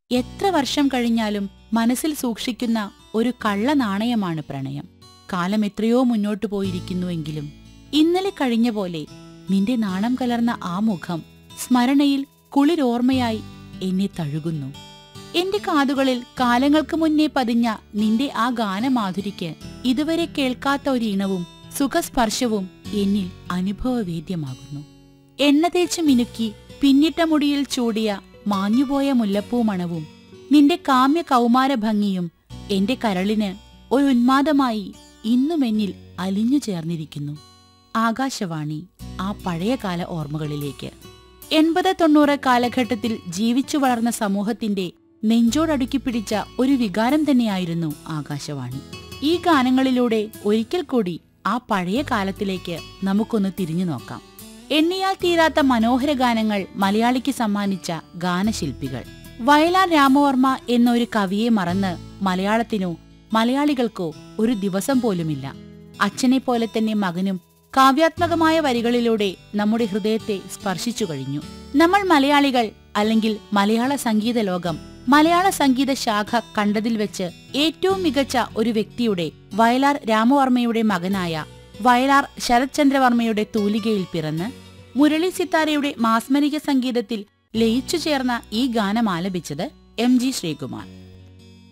എത്ര വർഷം കഴിഞ്ഞാലും മനസ്സിൽ സൂക്ഷിക്കുന്ന ഒരു കള്ള നാണയമാണ് പ്രണയം കാലം എത്രയോ മുന്നോട്ടു പോയിരിക്കുന്നുവെങ്കിലും ഇന്നലെ കഴിഞ്ഞ പോലെ നിന്റെ നാണം കലർന്ന ആ മുഖം സ്മരണയിൽ കുളിരോർമ്മയായി എന്നെ തഴുകുന്നു എന്റെ കാതുകളിൽ കാലങ്ങൾക്ക് മുന്നേ പതിഞ്ഞ നിന്റെ ആ ഗാനമാധുരിക്ക് ഇതുവരെ കേൾക്കാത്ത ഒരു ഇണവും സുഖസ്പർശവും എന്നിൽ അനുഭവവേദ്യമാകുന്നു എണ്ണ തേച്ച് മിനുക്കി പിന്നിട്ട മുടിയിൽ ചൂടിയ മാഞ്ഞുപോയ മുല്ലപ്പൂ മണവും നിന്റെ കാമ്യ കൗമാര ഭംഗിയും എന്റെ കരളിന് ഒരു ഉന്മാദമായി ഇന്നും എന്നിൽ അലിഞ്ഞു ചേർന്നിരിക്കുന്നു ആകാശവാണി ആ പഴയകാല ഓർമ്മകളിലേക്ക് എൺപത് തൊണ്ണൂറ് കാലഘട്ടത്തിൽ ജീവിച്ചു വളർന്ന സമൂഹത്തിന്റെ നെഞ്ചോടടുക്കി പിടിച്ച ഒരു വികാരം തന്നെയായിരുന്നു ആകാശവാണി ഈ ഗാനങ്ങളിലൂടെ ഒരിക്കൽ കൂടി ആ പഴയ കാലത്തിലേക്ക് നമുക്കൊന്ന് തിരിഞ്ഞു നോക്കാം എണ്ണിയാൽ തീരാത്ത മനോഹര ഗാനങ്ങൾ മലയാളിക്ക് സമ്മാനിച്ച ഗാനശില്പികൾ വയലാർ രാമവർമ്മ എന്നൊരു കവിയെ മറന്ന് മലയാളത്തിനോ മലയാളികൾക്കോ ഒരു ദിവസം പോലുമില്ല അച്ഛനെ പോലെ തന്നെ മകനും കാവ്യാത്മകമായ വരികളിലൂടെ നമ്മുടെ ഹൃദയത്തെ സ്പർശിച്ചു കഴിഞ്ഞു നമ്മൾ മലയാളികൾ അല്ലെങ്കിൽ മലയാള സംഗീത ലോകം മലയാള സംഗീത ശാഖ കണ്ടതിൽ വെച്ച് ഏറ്റവും മികച്ച ഒരു വ്യക്തിയുടെ വയലാർ രാമവർമ്മയുടെ മകനായ വയലാർ ശരത്ചന്ദ്രവർമ്മയുടെ തൂലികയിൽ പിറന്ന് മുരളി സിത്താരയുടെ മാസ്മരിക സംഗീതത്തിൽ ലയിച്ചു ചേർന്ന ഈ ഗാനം ആലപിച്ചത് എം ജി ശ്രീകുമാർ